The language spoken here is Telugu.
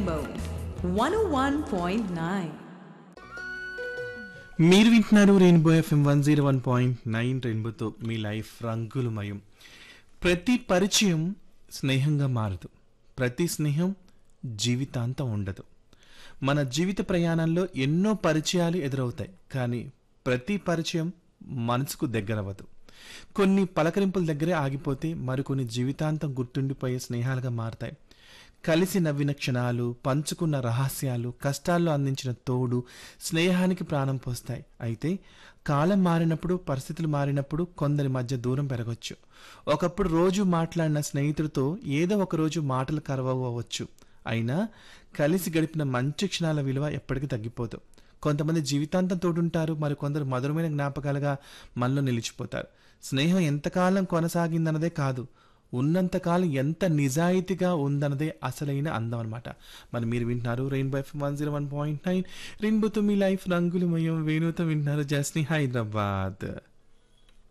Rainbow 101.9. మీరు వింటున్నారు rainbow FM one zero one point nine రెయిన్బోతో మీ లైఫ్ రంగులమయం ప్రతి పరిచయం స్నేహంగా మారదు ప్రతి స్నేహం జీవితాంతం ఉండదు మన జీవిత ప్రయాణంలో ఎన్నో పరిచయాలు ఎదురవుతాయి కానీ ప్రతి పరిచయం మనసుకు దగ్గరవ్వదు కొన్ని పలకరింపుల దగ్గరే ఆగిపోతే మరికొన్ని జీవితాంతం గుర్తుండిపోయే స్నేహాలుగా మారతాయి కలిసి నవ్విన క్షణాలు పంచుకున్న రహస్యాలు కష్టాల్లో అందించిన తోడు స్నేహానికి ప్రాణం పోస్తాయి అయితే కాలం మారినప్పుడు పరిస్థితులు మారినప్పుడు కొందరి మధ్య దూరం పెరగచ్చు ఒకప్పుడు రోజు మాట్లాడిన స్నేహితుడితో ఏదో ఒక రోజు మాటలు కరవవచ్చు అయినా కలిసి గడిపిన మంచి క్షణాల విలువ ఎప్పటికీ తగ్గిపోదు కొంతమంది జీవితాంతం తోడుంటారు మరి కొందరు మధురమైన జ్ఞాపకాలుగా మనలో నిలిచిపోతారు స్నేహం ఎంతకాలం కొనసాగిందన్నదే కాదు ఉన్నంతకాలం ఎంత నిజాయితీగా ఉందన్నదే అసలైన అందం అనమాట మరి మీరు వింటున్నారు rainbow F one zero one point nine రెయిన్బోతో మీ లైఫ్ రంగులమయం వేణుతో వింటున్నారు జస్ని హైదరాబాద్